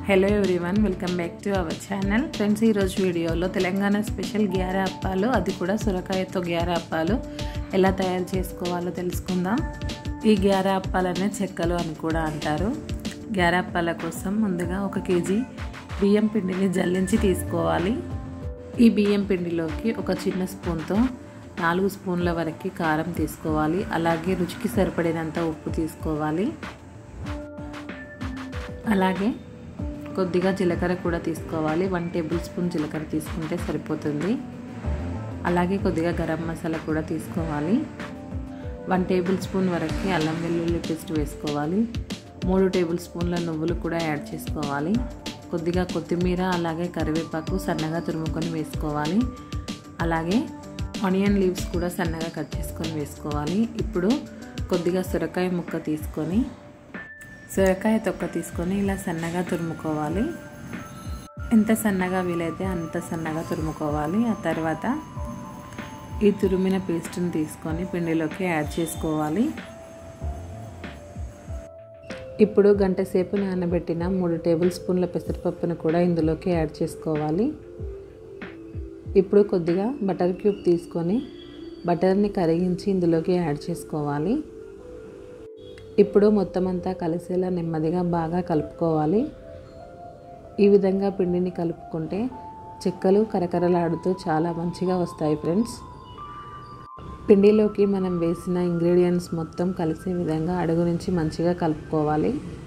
hello everyone welcome back to our channel friends ఈరోజు వీడియోలో Telangana special గ్యారా అప్పాలు అది కూడా సొరకాయతో గ్యారా అప్పాలు ఎలా తయారు చేసుకోవాలో తెలుసుకుందాం ఈ గ్యారా అప్పాలనే చెక్కలు అని కూడా అంటారు గ్యారా అప్పాల కోసం ముందుగా ఒక కేజీ బియ్యం పిండిని జల్లించి తీసుకోవాలి ఈ బియ్యం పిండిలోకి ఒక చిన్న స్పూన్తో నాలుగు స్పూన్ల వరకు కారం తీసుకోవాలి అలాగే రుచికి సరిపడినంత ఉప్పు తీసుకోవాలి అలాగే కొద్దిగా జీలకర్ర కూడా తీసుకోవాలి వన్ టేబుల్ స్పూన్ జీలకర్ర తీసుకుంటే సరిపోతుంది అలాగే కొద్దిగా గరం మసాలా కూడా తీసుకోవాలి వన్ టేబుల్ స్పూన్ వరకు అల్లం వెల్లుల్లి పేస్ట్ వేసుకోవాలి మూడు టేబుల్ స్పూన్ల నువ్వులు కూడా యాడ్ చేసుకోవాలి కొద్దిగా కొత్తిమీర అలాగే కరివేపాకు సన్నగా తురుముకొని వేసుకోవాలి అలాగే ఆనియన్ లీవ్స్ కూడా సన్నగా కట్ చేసుకొని వేసుకోవాలి ఇప్పుడు కొద్దిగా సొరకాయ ముక్క తీసుకొని సొరకాయ తొక్క తీసుకొని ఇలా సన్నగా తురుముకోవాలి ఎంత సన్నగా వీలైతే అంత సన్నగా తురుముకోవాలి ఆ తర్వాత ఈ తురిమిన పేస్ట్ని తీసుకొని పిండిలోకి యాడ్ చేసుకోవాలి ఇప్పుడు గంట సేపు నానబెట్టిన మూడు టేబుల్ స్పూన్ల పెసరపప్పును కూడా ఇందులోకి యాడ్ చేసుకోవాలి ఇప్పుడు కొద్దిగా బటర్ క్యూబ్ తీసుకొని బటర్ని కరిగించి ఇందులోకి యాడ్ చేసుకోవాలి ఇప్పుడు మొత్తం అంతా కలిసేలా నెమ్మదిగా బాగా కలుపుకోవాలి ఈ విధంగా పిండిని కలుపుకుంటే చెక్కలు కరకరలాడుతూ చాలా మంచిగా వస్తాయి ఫ్రెండ్స్ పిండిలోకి మనం వేసిన ఇంగ్రీడియంట్స్ మొత్తం కలిసే విధంగా అడుగు నుంచి మంచిగా కలుపుకోవాలి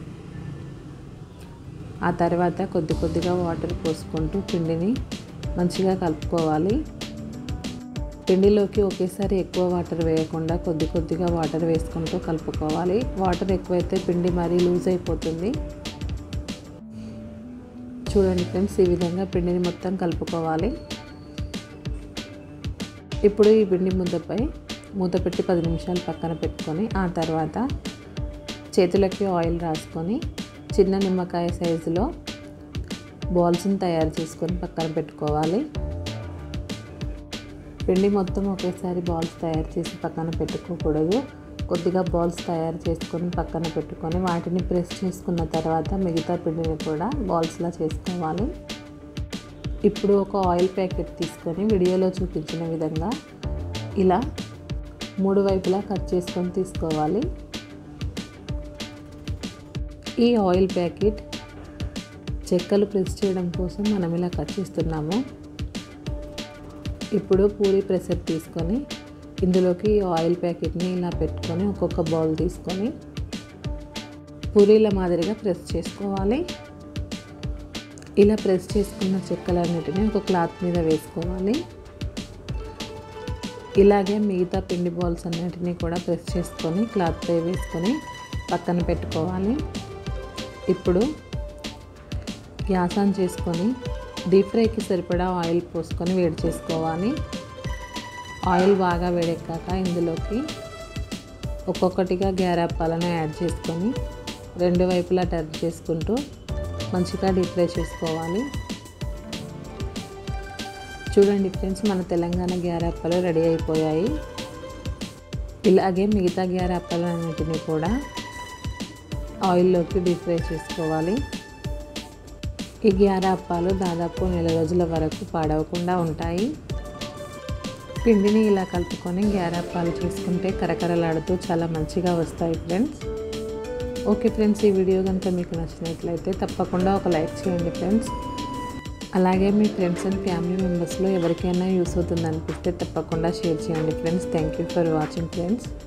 ఆ తర్వాత కొద్ది కొద్దిగా వాటర్ పోసుకుంటూ పిండిని మంచిగా కలుపుకోవాలి పిండిలోకి ఒకేసారి ఎక్కువ వాటర్ వేయకుండా కొద్ది కొద్దిగా వాటర్ వేసుకుంటూ కలుపుకోవాలి వాటర్ ఎక్కువైతే పిండి మరీ లూజ్ అయిపోతుంది చూడండి ఫ్రెండ్స్ ఈ విధంగా పిండిని మొత్తం కలుపుకోవాలి ఇప్పుడు ఈ పిండి ముద్దపై మూత పెట్టి పది నిమిషాలు పక్కన పెట్టుకొని ఆ తర్వాత చేతులకి ఆయిల్ రాసుకొని చిన్న నిమ్మకాయ సైజులో బాల్స్ని తయారు చేసుకొని పక్కన పెట్టుకోవాలి పిండి మొత్తం ఒకేసారి బాల్స్ తయారు చేసి పక్కన పెట్టుకోకూడదు కొద్దిగా బాల్స్ తయారు చేసుకొని పక్కన పెట్టుకొని వాటిని ప్రెస్ చేసుకున్న తర్వాత మిగతా పిండిని కూడా బాల్స్లా చేసుకోవాలి ఇప్పుడు ఒక ఆయిల్ ప్యాకెట్ తీసుకొని వీడియోలో చూపించిన విధంగా ఇలా మూడు వైపులా కట్ చేసుకొని తీసుకోవాలి ఈ ఆయిల్ ప్యాకెట్ చెక్కలు ప్రెస్ చేయడం కోసం మనం ఇలా కట్ చేస్తున్నాము ఇప్పుడు పూరి ప్రెషర్ తీసుకొని ఇందులోకి ఆయిల్ ప్యాకెట్ని ఇలా పెట్టుకొని ఒక్కొక్క బౌల్ తీసుకొని పూరీల మాదిరిగా ప్రెస్ చేసుకోవాలి ఇలా ప్రెస్ చేసుకున్న చెక్కలన్నిటిని ఒక క్లాత్ మీద వేసుకోవాలి ఇలాగే మిగతా పిండి బాల్స్ అన్నిటినీ కూడా ప్రెస్ చేసుకొని క్లాత్పై వేసుకొని పక్కన పెట్టుకోవాలి ఇప్పుడు గ్యాస్ ఆన్ చేసుకొని డీప్ ఫ్రైకి సరిపడా ఆయిల్ పోసుకొని వేడి చేసుకోవాలి ఆయిల్ బాగా వేడెక్కాక ఇందులోకి ఒక్కొక్కటిగా గ్యారప్పాలను యాడ్ చేసుకొని రెండు వైపులా టర్న్ చేసుకుంటూ మంచిగా డీప్ ఫ్రై చేసుకోవాలి చూడండి ఫ్రెండ్స్ మన తెలంగాణ గ్యారప్పలు రెడీ అయిపోయాయి ఇలాగే మిగతా గ్యారప్పలన్నింటినీ కూడా ఆయిల్లోకి డీప్ ఫ్రై చేసుకోవాలి ఈ గ్యారా అప్పాలు దాదాపు నెల రోజుల వరకు పాడవకుండా ఉంటాయి పిండిని ఇలా కలుపుకొని గ్యారా అప్పాలు చేసుకుంటే కరకరలాడుతూ చాలా మంచిగా వస్తాయి ఫ్రెండ్స్ ఓకే ఫ్రెండ్స్ ఈ వీడియో కనుక మీకు నచ్చినట్లయితే తప్పకుండా ఒక లైక్ చేయండి ఫ్రెండ్స్ అలాగే మీ ఫ్రెండ్స్ అండ్ ఫ్యామిలీ మెంబర్స్లో ఎవరికైనా యూస్ అవుతుంది అనిపిస్తే తప్పకుండా షేర్ చేయండి friends thank you for watching friends